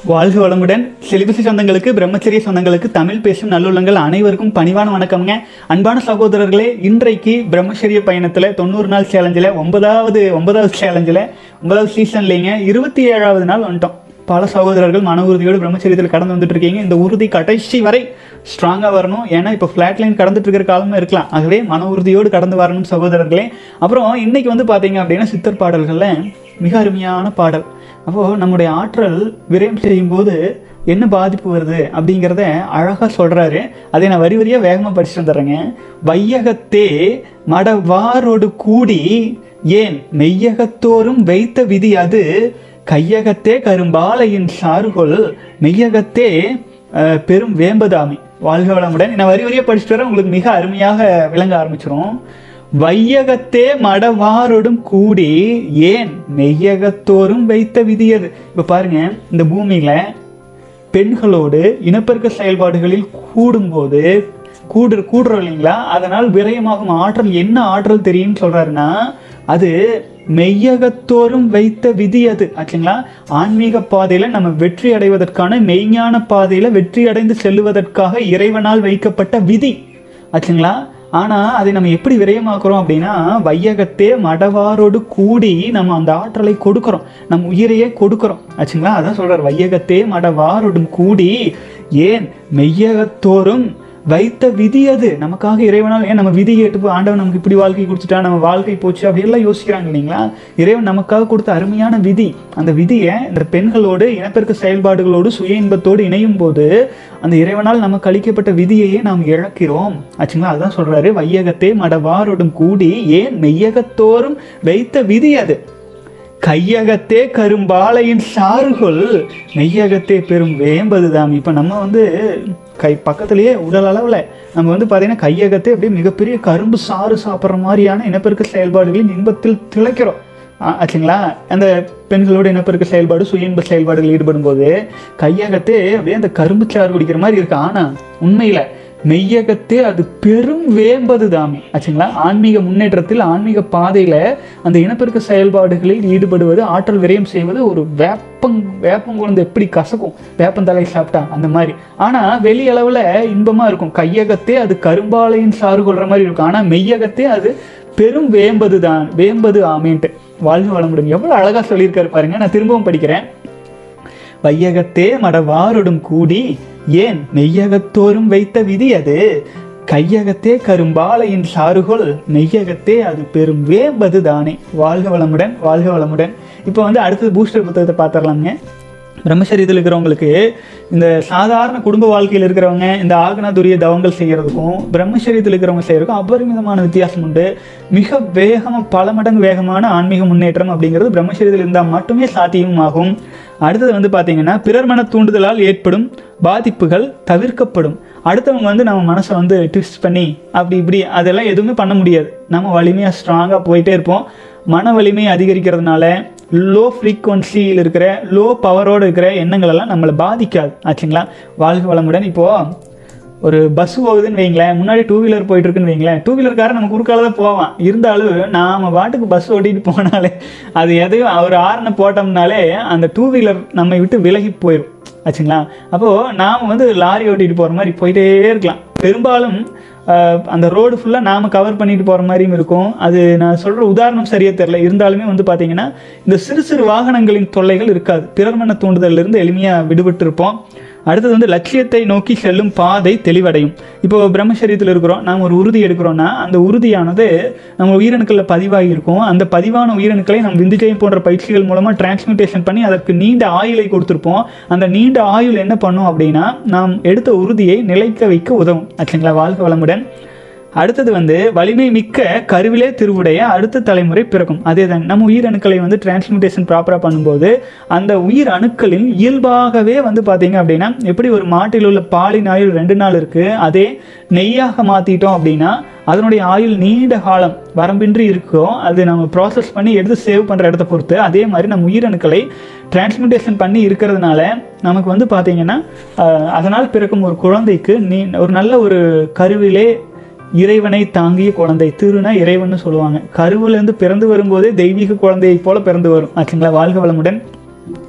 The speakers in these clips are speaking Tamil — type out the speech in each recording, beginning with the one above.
வாழ்க வளமுடன் செலிபசி சொந்தங்களுக்கு பிரம்மச்சரிய சொந்தங்களுக்கு தமிழ் பேசும் நல்லுள்ளங்கள் அனைவருக்கும் பணிவான வணக்கம்ங்க அன்பான சகோதரர்களே இன்றைக்கு பிரம்மச்சரிய பயணத்தில் தொண்ணூறு நாள் சேலஞ்சில் ஒன்பதாவது ஒன்பதாவது சேலஞ்சில் ஒன்பதாவது சீசன்லேங்க இருபத்தி ஏழாவது நாள் வந்துட்டோம் பல சகோதரர்கள் மன உறுதியோடு பிரம்மச்சரியத்தில் கடந்து வந்துட்டு இருக்கீங்க இந்த உறுதி கடைசி வரை ஸ்ட்ராங்காக வரணும் ஏன்னா இப்போ ஃப்ளாட் லைன் கடந்துட்டு இருக்கிற காலமும் இருக்கலாம் ஆகவே மன உறுதியோடு கடந்து வரணும் சகோதரர்களே அப்புறம் இன்னைக்கு வந்து பார்த்தீங்க அப்படின்னா சித்தர் பாடல்களில் மிக அருமையான பாடல் அப்போது நம்முடைய ஆற்றல் விரயம் செய்யும்போது என்ன பாதிப்பு வருது அப்படிங்கிறத அழகாக சொல்கிறாரு அதை நான் வரி வரியாக வேகமாக படிச்சுட்டு வந்துடுறேங்க வையகத்தே மடவாரோடு கூடி ஏன் மெய்யகத்தோறும் வைத்த விதி அது கையகத்தே கரும்பாலையின் சாறுகொள் மெய்யகத்தே அஹ், பெரும் வேம்பதாமி வாழ்க வளமுடன் நான் வரி வரியாக படிச்சுட்டு வரேன் உங்களுக்கு மிக அருமையாக விளங்க ஆரம்பிச்சிரும் வையகத்தே மடவாரோடும் கூடி ஏன் மெய்யகத்தோறும் வைத்த விதியது இப்போ பாருங்க இந்த பூமியில பெண்களோடு இனப்பெருக்க செயல்பாடுகளில் கூடும்போது கூடு கூடுறோம் இல்லைங்களா அதனால் விரயமாகும் ஆற்றல் என்ன ஆற்றல் தெரியும்னு சொல்றாருன்னா அது மெய்யகத்தோறும் வைத்த விதி அது ஆச்சுங்களா ஆன்மீக பாதையில நம்ம வெற்றி அடைவதற்கான மெய்ஞான பாதையில வெற்றி அடைந்து செல்லுவதற்காக இறைவனால் வைக்கப்பட்ட விதி ஆச்சுங்களா ஆனா அதை நம்ம எப்படி விரயமாக்குறோம் அப்படின்னா வையகத்தே மடவாரோடு கூடி நம்ம அந்த ஆற்றலை கொடுக்கிறோம் நம் உயிரையே கொடுக்கிறோம் ஆச்சுங்களா அதான் சொல்றார் வையகத்தே மடவாரோடும் கூடி ஏன் மெய்யகத்தோறும் வைத்த விதி அது நமக்காக இறைவனால் ஏன் நம்ம விதி கேட்டு போய் ஆண்டவன் நமக்கு இப்படி வாழ்க்கை கொடுத்துட்டா நம்ம வாழ்க்கை போச்சு அப்படியெல்லாம் யோசிக்கிறாங்க இல்லைங்களா இறைவன் நமக்காக கொடுத்த அருமையான விதி அந்த விதியை இந்த பெண்களோடு இனப்பெருக்க செயல்பாடுகளோடு சுய இன்பத்தோடு இணையும் போது அந்த இறைவனால் நமக்கு அளிக்கப்பட்ட விதியையே நாம் இழக்கிறோம் ஆச்சுங்களா அதுதான் சொல்றாரு வையகத்தே மடவாரோடும் கூடி ஏன் மெய்யகத்தோறும் வைத்த விதி அது கையகத்தே கரும்பாலையின் சாறுகள் மெய்யகத்தே பெரும் வேம்பது தாம் இப்போ நம்ம வந்து கை பக்கத்துலேயே உடல் அளவில் நம்ம வந்து பார்த்தீங்கன்னா கையகத்தே அப்படியே மிகப்பெரிய கரும்பு சாறு சாப்பிட்ற மாதிரியான இனப்பெருக்க செயல்பாடுகளின் இன்பத்தில் திளைக்கிறோம் ஆ- ஆச்சுங்களா அந்த பெண்களோட இனப்பெருக்க செயல்பாடு சுய இன்ப செயல்பாடுகள் ஈடுபடும் போது கையகத்தே அப்படியே அந்த கரும்பு சாறு குடிக்கிற மாதிரி இருக்கு ஆனால் உண்மையில் மெய்யகத்தே அது பெரும் வேம்பது தாமி ஆச்சுங்களா ஆன்மீக முன்னேற்றத்தில் ஆன்மீக பாதையில் அந்த இனப்பெருக்க செயல்பாடுகளில் ஈடுபடுவது ஆற்றல் விரயம் செய்வது ஒரு வேப்பங் வேப்பங்குழந்தை எப்படி கசக்கும் வேப்பந்தலை சாப்பிட்டா அந்த மாதிரி ஆனால் வெளி அளவில் இன்பமாக இருக்கும் கையகத்தே அது கரும்பாலையின் சாறு கொள்கிற மாதிரி இருக்கும் ஆனால் மெய்யகத்தே அது பெரும் வேம்பது தான் வேம்பது ஆமேன்ட்டு வாழ்க வளமுடன் எவ்வளோ அழகாக சொல்லியிருக்காரு பாருங்க நான் திரும்பவும் படிக்கிறேன் வையகத்தே மடவாருடும் கூடி ஏன் மெய்யகத்தோறும் வைத்த விதி அது கையகத்தே கரும்பாலையின் சாறுகொள் மெய்யகத்தே அது பெரும் வேம்பது தானே வாழ்க வளமுடன் வாழ்க வளமுடன் இப்போ வந்து அடுத்தது பூஸ்டர் புத்தகத்தை பார்த்துடலாங்க பிரம்மச்சரியத்தில் இருக்கிறவங்களுக்கு இந்த சாதாரண குடும்ப வாழ்க்கையில் இருக்கிறவங்க இந்த ஆகனாதுரிய தவங்கள் செய்கிறதுக்கும் பிரம்மச்சரியத்தில் இருக்கிறவங்க செய்கிறதுக்கும் அபரிமிதமான வித்தியாசம் உண்டு மிக வேகமாக பல மடங்கு வேகமான ஆன்மீக முன்னேற்றம் அப்படிங்கிறது பிரம்மச்சரியத்தில் இருந்தால் மட்டுமே சாத்தியமாகும் அடுத்தது வந்து பார்த்தீங்கன்னா பிறர் மன தூண்டுதலால் ஏற்படும் பாதிப்புகள் தவிர்க்கப்படும் அடுத்தவங்க வந்து நம்ம மனசை வந்து ட்விஸ்ட் பண்ணி அப்படி இப்படி அதெல்லாம் எதுவுமே பண்ண முடியாது நம்ம வலிமையாக ஸ்ட்ராங்காக போயிட்டே இருப்போம் மன வலிமை அதிகரிக்கிறதுனால லோ ஃப்ரீக்குவன்சியில் இருக்கிற லோ பவரோடு இருக்கிற எண்ணங்கள் எல்லாம் நம்மளை பாதிக்காது ஆச்சுங்களா வாழ்க வளமுடன் இப்போது ஒரு பஸ் போகுதுன்னு வைங்களேன் முன்னாடி டூ வீலர் போயிட்டு இருக்குன்னு வைங்களேன் டூ வீலர்காரன் நம்ம குறுக்கால தான் போவான் இருந்தாலும் நாம பாட்டுக்கு பஸ் ஓட்டிட்டு போனாலே அது எதையும் அவர் ஆறுன போட்டோம்னாலே அந்த டூ வீலர் நம்மை விட்டு விலகி போயிடும் ஆச்சுங்களா அப்போது நாம் வந்து லாரி ஓட்டிட்டு போகிற மாதிரி போயிட்டே இருக்கலாம் பெரும்பாலும் ஆஹ், அந்த ரோடு ஃபுல்லாக நாம் கவர் பண்ணிட்டு போகிற மாதிரியும் இருக்கும் அது நான் சொல்கிற உதாரணம் சரியா தெரில இருந்தாலுமே வந்து பார்த்தீங்கன்னா இந்த சிறு சிறு வாகனங்களின் தொல்லைகள் இருக்காது பிறர் மன தூண்டுதலிருந்து எளிமையாக விடுபட்டு இருப்போம் அடுத்தது வந்து லட்சியத்தை நோக்கி செல்லும் பாதை தெளிவடையும் இப்போ பிரம்மச்சரியத்தில் இருக்கிறோம் நாம் ஒரு உறுதி எடுக்கிறோம்னா அந்த உறுதியானது நம்ம உயிரணுக்களில் பதிவாகி இருக்கும் அந்த பதிவான உயிரணுக்களை நம்ம விந்துஜயம் போன்ற பயிற்சிகள் மூலமாக டிரான்ஸ்மிட்டேஷன் பண்ணி அதற்கு நீண்ட ஆயுளை கொடுத்துருப்போம் அந்த நீண்ட ஆயுள் என்ன பண்ணும் அப்படின்னா நாம் எடுத்த உறுதியை நிலைக்க வைக்க உதவும் ஆச்சுங்களா வாழ்க வளமுடன் அடுத்தது வந்து வலிமை மிக்க கருவிலே திருவுடைய அடுத்த தலைமுறை பிறக்கும் அதே தான் நம்ம உயிர் அணுக்களை வந்து டிரான்ஸ்மிட்டேஷன் ப்ராப்பராக பண்ணும்போது அந்த உயிர் அணுக்களின் இயல்பாகவே வந்து பார்த்தீங்க அப்படின்னா எப்படி ஒரு மாட்டில் உள்ள பாலின் ஆயுள் ரெண்டு நாள் இருக்குது அதே நெய்யாக மாற்றிட்டோம் அப்படின்னா அதனுடைய ஆயுள் நீண்ட காலம் வரம்பின்றி இருக்கும் அது நம்ம ப்ராசஸ் பண்ணி எடுத்து சேவ் பண்ணுற இடத்த பொறுத்து அதே மாதிரி நம்ம உயிரணுக்களை டிரான்ஸ்மிட்டேஷன் பண்ணி இருக்கிறதுனால நமக்கு வந்து பார்த்தீங்கன்னா அஹ், அதனால் பிறக்கும் ஒரு குழந்தைக்கு நீ ஒரு நல்ல ஒரு கருவிலே இறைவனை தாங்கிய குழந்தை திருனா இறைவன்னு சொல்லுவாங்க கருவிலேருந்து பிறந்து வரும்போதே தெய்வீக குழந்தையைப் போல பிறந்து வரும் ஆச்சுங்களா வாழ்க வளமுடன்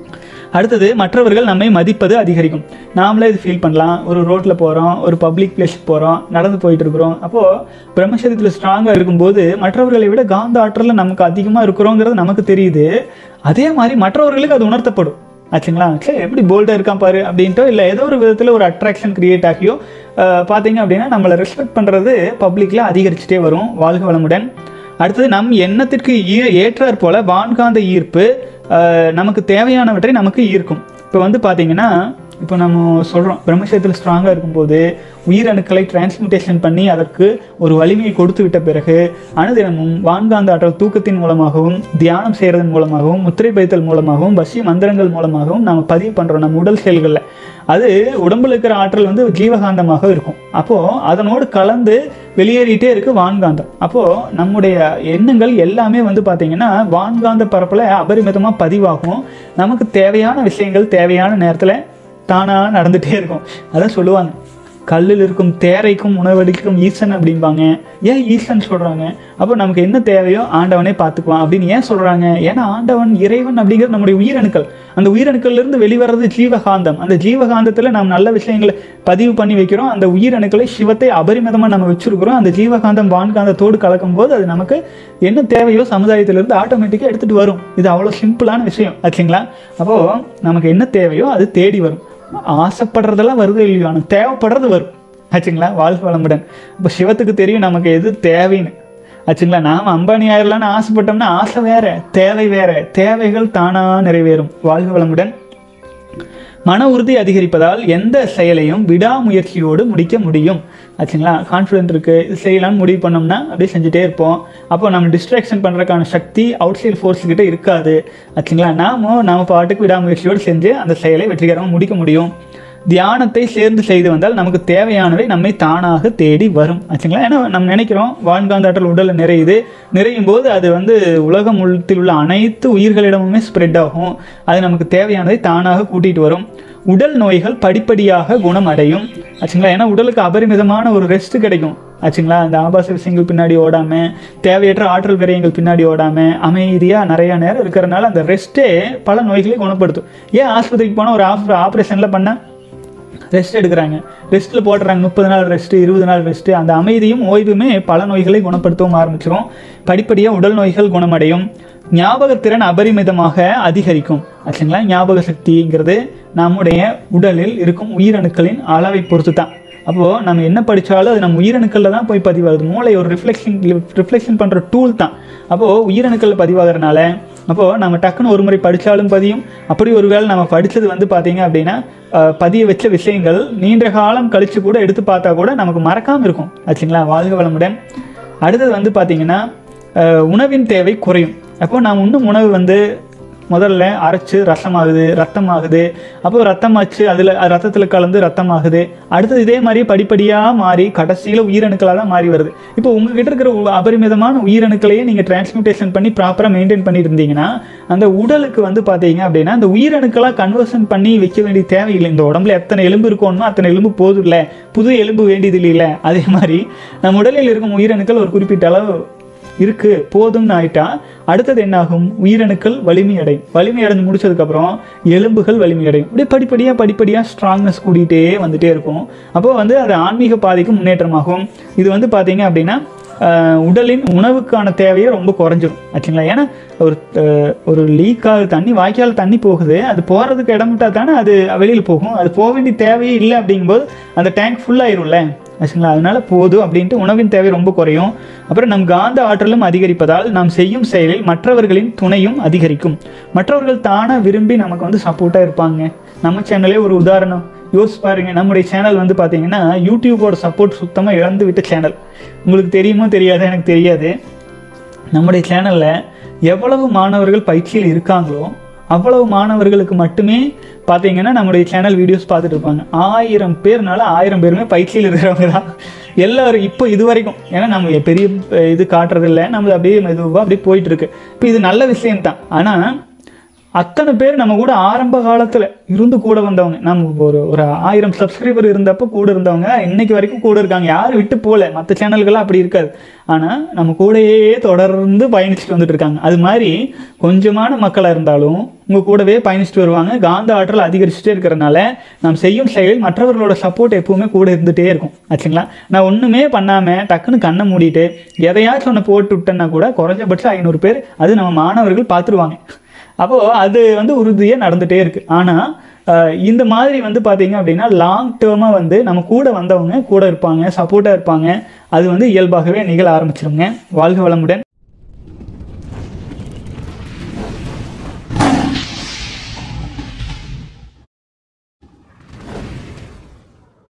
அடுத்தது மற்றவர்கள் நம்மை மதிப்பது அதிகரிக்கும் நாமளே இது ஃபீல் பண்ணலாம் ஒரு ரோட்டில் போகிறோம் ஒரு பப்ளிக் பிளேஸ்க்கு போகிறோம் நடந்து போயிட்டு இருக்கிறோம் அப்போது பிரம்மச்சரியத்தில் ஸ்ட்ராங்காக இருக்கும்போது மற்றவர்களை விட காந்த ஆற்றலில் நமக்கு அதிகமாக இருக்கிறோங்கிறது நமக்கு தெரியுது அதே மாதிரி மற்றவர்களுக்கு அது உணர்த்தப்படும் ஆச்சுங்களா சரி எப்படி போல்டாக இருக்கான் பாரு அப்படின்ட்டோ இல்லை ஏதோ ஒரு விதத்தில் ஒரு அட்ராக்ஷன் கிரியேட் ஆகியோ அஹ், பார்த்தீங்க அப்படின்னா நம்மளை ரெஸ்பெக்ட் பண்ணுறது பப்ளிக்கில் அதிகரிச்சுட்டே வரும் வாழ்க வளமுடன் அடுத்தது நம் எண்ணத்திற்கு ஈ ஏற்றாற் போல வான்காந்த ஈர்ப்பு அஹ், நமக்கு தேவையானவற்றை நமக்கு ஈர்க்கும் இப்போ வந்து பார்த்தீங்கன்னா இப்போ நம்ம சொல்கிறோம் பிரம்மசயத்தில் ஸ்ட்ராங்காக இருக்கும்போது உயிரணுக்களை டிரான்ஸ்மிட்டேஷன் பண்ணி அதற்கு ஒரு வலிமையை கொடுத்து விட்ட பிறகு அனுதினமும் வான்காந்த ஆற்றல் தூக்கத்தின் மூலமாகவும் தியானம் செய்கிறதன் மூலமாகவும் முத்திரை பதித்தல் மூலமாகவும் பசி மந்திரங்கள் மூலமாகவும் நம்ம பதிவு பண்ணுறோம் நம்ம உடல் செயல்களில் அது உடம்புல இருக்கிற ஆற்றல் வந்து ஜீவகாந்தமாக இருக்கும் அப்போது அதனோடு கலந்து வெளியேறிட்டே இருக்கு வான்காந்தம் அப்போது நம்முடைய எண்ணங்கள் எல்லாமே வந்து பார்த்திங்கன்னா வான்காந்த பரப்பில் அபரிமிதமாக பதிவாகும் நமக்கு தேவையான விஷயங்கள் தேவையான நேரத்தில் தானாக நடந்துகிட்டே இருக்கும் அதான் சொல்லுவாங்க கல்லில் இருக்கும் தேரைக்கும் உணவளிக்கும் ஈசன் அப்படிம்பாங்க ஏன் ஈசன் சொல்கிறாங்க அப்போ நமக்கு என்ன தேவையோ ஆண்டவனே பார்த்துக்குவான் அப்படின்னு ஏன் சொல்கிறாங்க ஏன்னா ஆண்டவன் இறைவன் அப்படிங்கிறது நம்முடைய உயிரணுக்கள் அந்த உயிரணுக்கள்லேருந்து வெளிவரது ஜீவகாந்தம் அந்த ஜீவகாந்தத்தில் நாம் நல்ல விஷயங்களை பதிவு பண்ணி வைக்கிறோம் அந்த உயிரணுக்களை சிவத்தை அபரிமிதமாக நம்ம வச்சிருக்கிறோம் அந்த ஜீவகாந்தம் வான்காந்தத்தோடு கலக்கும் போது அது நமக்கு என்ன தேவையோ சமுதாயத்திலிருந்து ஆட்டோமேட்டிக்காக எடுத்துகிட்டு வரும் இது அவ்வளோ சிம்பிளான விஷயம் ஆச்சுங்களா அப்போது நமக்கு என்ன தேவையோ அது தேடி வரும் ஆசைப்படுறதெல்லாம் வருது இல்லையோ ஆனால் தேவைப்படுறது வரும் ஆச்சுங்களா வாழ்க வளமுடன் இப்போ சிவத்துக்கு தெரியும் நமக்கு எது தேவைன்னு ஆச்சுங்களா நாம் அம்பானி ஆயிரலாம்னு ஆசைப்பட்டோம்னா ஆசை வேற தேவை வேற தேவைகள் தானாக நிறைவேறும் வாழ்க வளமுடன் மன உறுதி அதிகரிப்பதால் எந்த செயலையும் விடாமுயற்சியோடு முடிக்க முடியும் ஆச்சுங்களா கான்ஃபிடென்ட் இருக்குது இது செய்யலாம்னு முடிவு பண்ணோம்னா அப்படியே செஞ்சுட்டே இருப்போம் அப்போ நம்ம டிஸ்ட்ராக்ஷன் பண்ணுறதுக்கான சக்தி அவுட் சைட் ஃபோர்ஸ் கிட்ட இருக்காது ஆச்சுங்களா நாம நம்ம பாட்டுக்கு விடாமுயற்சியோடு செஞ்சு அந்த செயலை வெற்றிகரமாக முடிக்க முடியும் தியானத்தை சேர்ந்து செய்து வந்தால் நமக்கு தேவையானவை நம்மை தானாக தேடி வரும் ஆச்சுங்களா ஏன்னா நம்ம நினைக்கிறோம் வான்காந்த ஆற்றல் உடலில் நிறையுது நிறையும் போது அது வந்து உலகம் முழுத்தில் உள்ள அனைத்து உயிர்களிடமுமே ஸ்ப்ரெட் ஆகும் அது நமக்கு தேவையானதை தானாக கூட்டிகிட்டு வரும் உடல் நோய்கள் படிப்படியாக குணம் அடையும் ஆச்சுங்களா ஏன்னா உடலுக்கு அபரிமிதமான ஒரு ரெஸ்ட் கிடைக்கும் ஆச்சுங்களா அந்த ஆபாச விஷயங்கள் பின்னாடி ஓடாம தேவையற்ற ஆற்றல் விரயங்கள் பின்னாடி ஓடாம அமைதியா நிறைய நேரம் இருக்கிறனால அந்த ரெஸ்ட்டே பல நோய்களை குணப்படுத்தும் ஏன் ஆஸ்பத்திரிக்கு போனால் ஒரு ஆப் ஆப்ரேஷனில் பண்ண ரெஸ்ட் எடுக்கிறாங்க ரெஸ்ட்டில் போடுறாங்க முப்பது நாள் ரெஸ்ட்டு இருபது நாள் ரெஸ்ட்டு அந்த அமைதியும் ஓய்வுமே பல நோய்களை குணப்படுத்தவும் ஆரம்பிச்சிரும் படிப்படியாக உடல் நோய்கள் குணமடையும் ஞாபகத்திறன் அபரிமிதமாக அதிகரிக்கும் ஆச்சுங்களா ஞாபக சக்திங்கிறது நம்முடைய உடலில் இருக்கும் உயிரணுக்களின் அளவை பொறுத்து தான் அப்போது நம்ம என்ன படித்தாலும் அது நம்ம உயிரணுக்களில் தான் போய் பதிவாகுது மூளை ஒரு ரிஃப்ளெக்ஷன் ரிஃப்ளெக்ஷன் பண்ணுற டூல் தான் அப்போது உயிரணுக்களில் பதிவாகிறனால அப்போது நம்ம டக்குன்னு ஒரு முறை படித்தாலும் பதியும் அப்படி ஒருவேளை நம்ம படித்தது வந்து பார்த்தீங்க அப்படின்னா அஹ், பதிய வச்ச விஷயங்கள் நீண்ட காலம் கழித்து கூட எடுத்து பார்த்தா கூட நமக்கு மறக்காமல் இருக்கும் ஆச்சுங்களா வாழ்க வளமுடன் அடுத்தது வந்து பார்த்தீங்கன்னா அஹ், உணவின் தேவை குறையும் அப்போ நாம் இன்னும் உணவு வந்து முதல்ல அரைச்சு ரசமாகுது ரத்தமாகுது அப்போ ரத்தமாச்சு அதில் ரத்தத்தில் கலந்து ரத்தமாகுது அடுத்தது இதே மாதிரி படிப்படியாக மாறி கடைசியில் உயிரணுக்களாக தான் மாறி வருது இப்போ உங்ககிட்ட இருக்கிற உ- அபரிமிதமான உயிரணுக்களையே நீங்கள் டிரான்ஸ்மியூட்டேஷன் பண்ணி ப்ராப்பராக மெயின்டைன் பண்ணிட்டு இருந்தீங்கன்னா அந்த உடலுக்கு வந்து பார்த்தீங்க அப்படின்னா அந்த உயிரணுக்களாக கன்வர்ஷன் பண்ணி வைக்க வேண்டிய தேவையில்லை இந்த உடம்புல எத்தனை எலும்பு இருக்கணுமோ அத்தனை எலும்பு போதும் இல்லை புது எலும்பு வேண்டியது இல்லை அதே மாதிரி நம்ம உடலில் இருக்கும் உயிரணுக்கள் ஒரு குறிப்பிட்ட அளவு இருக்கு போதும்னு ஆயிட்டா அடுத்தது என்னாகும் உயிரணுக்கள் வலிமை அடையும் வலிமை அடைஞ்சு முடிச்சதுக்கப்புறம் எலும்புகள் வலிமை அடையும் அப்படியே படிப்படியாக படிப்படியாக ஸ்ட்ராங்னஸ் கூடிட்டே வந்துட்டே இருக்கும் அப்போ வந்து அது ஆன்மீக பாதைக்கு முன்னேற்றமாகும் இது வந்து பார்த்தீங்க அப்படின்னா ஆஹ், உடலின் உணவுக்கான தேவையை ரொம்ப குறைஞ்சிரும் ஆச்சுங்களா ஏன்னா ஒரு ஆஹ், ஒரு லீக்காக தண்ணி வாய்க்கால் தண்ணி போகுது அது போகிறதுக்கு இடம் விட்டா தானே அது வெளியில் போகும் அது போக வேண்டிய தேவையே இல்லை அப்படிங்கும்போது அந்த டேங்க் ஃபுல்லாயிரும்ல ஆச்சுங்களா அதனால போதும் அப்படின்ட்டு உணவின் தேவை ரொம்ப குறையும் அப்புறம் நம் காந்த ஆற்றலும் அதிகரிப்பதால் நாம் செய்யும் செயலில் மற்றவர்களின் துணையும் அதிகரிக்கும் மற்றவர்கள் தானாக விரும்பி நமக்கு வந்து சப்போர்ட்டாக இருப்பாங்க நம்ம சேனலே ஒரு உதாரணம் யோசிச்சு பாருங்க நம்முடைய சேனல் வந்து பார்த்தீங்கன்னா யூடியூபோட சப்போர்ட் சுத்தமாக இழந்து விட்ட சேனல் உங்களுக்கு தெரியுமோ தெரியாது எனக்கு தெரியாது நம்முடைய சேனலில் எவ்வளவு மாணவர்கள் பயிற்சியில் இருக்காங்களோ அவ்வளவு மாணவர்களுக்கு மட்டுமே பார்த்தீங்கன்னா நம்முடைய சேனல் வீடியோஸ் பார்த்துட்டு இருப்பாங்க ஆயிரம் பேர்னால ஆயிரம் பேருமே பயிற்சியில் இருக்கிறவங்க தான் எல்லாரும் இப்போ இது வரைக்கும் ஏன்னா நம்ம பெரிய அஹ், இது காட்டுறதில்ல நம்ம அப்படியே மெதுவாக அப்படியே போயிட்டு இருக்கு இப்போ இது நல்ல விஷயம்தான் ஆனால் அத்தனை பேர் நம்ம கூட ஆரம்ப காலத்தில் இருந்து கூட வந்தவங்க நம்ம ஒரு ஒரு ஆயிரம் சப்ஸ்கிரைபர் இருந்தப்போ கூட இருந்தவங்க இன்னைக்கு வரைக்கும் கூட இருக்காங்க யாரும் விட்டு போகல மற்ற சேனல்கள்லாம் அப்படி இருக்காது ஆனால் நம்ம கூடயே தொடர்ந்து பயணிச்சுட்டு வந்துட்டு இருக்காங்க அது மாதிரி கொஞ்சமான மக்களாக இருந்தாலும் உங்கள் கூடவே பயணிச்சுட்டு வருவாங்க காந்த ஆற்றல் அதிகரிச்சுட்டே இருக்கிறனால நாம் செய்யும் செயல் மற்றவர்களோட சப்போர்ட் எப்பவுமே கூட இருந்துகிட்டே இருக்கும் ஆச்சுங்களா நான் ஒன்றுமே பண்ணாமல் டக்குன்னு கண்ணை மூடிட்டு எதையாச்சும் ஒன்று போட்டு விட்டேன்னா கூட குறைஞ்சபட்சம் ஐநூறு பேர் அது நம்ம மாணவர்கள் பார்த்துருவாங்க அப்போது அது வந்து உறுதியாக நடந்துகிட்டே இருக்குது ஆனால் இந்த மாதிரி வந்து பார்த்தீங்க அப்படின்னா லாங் டேர்மாக வந்து நம்ம கூட வந்தவங்க கூட இருப்பாங்க சப்போர்ட்டாக இருப்பாங்க அது வந்து இயல்பாகவே நிகழ ஆரம்பிச்சிருங்க வாழ்க வளமுடன்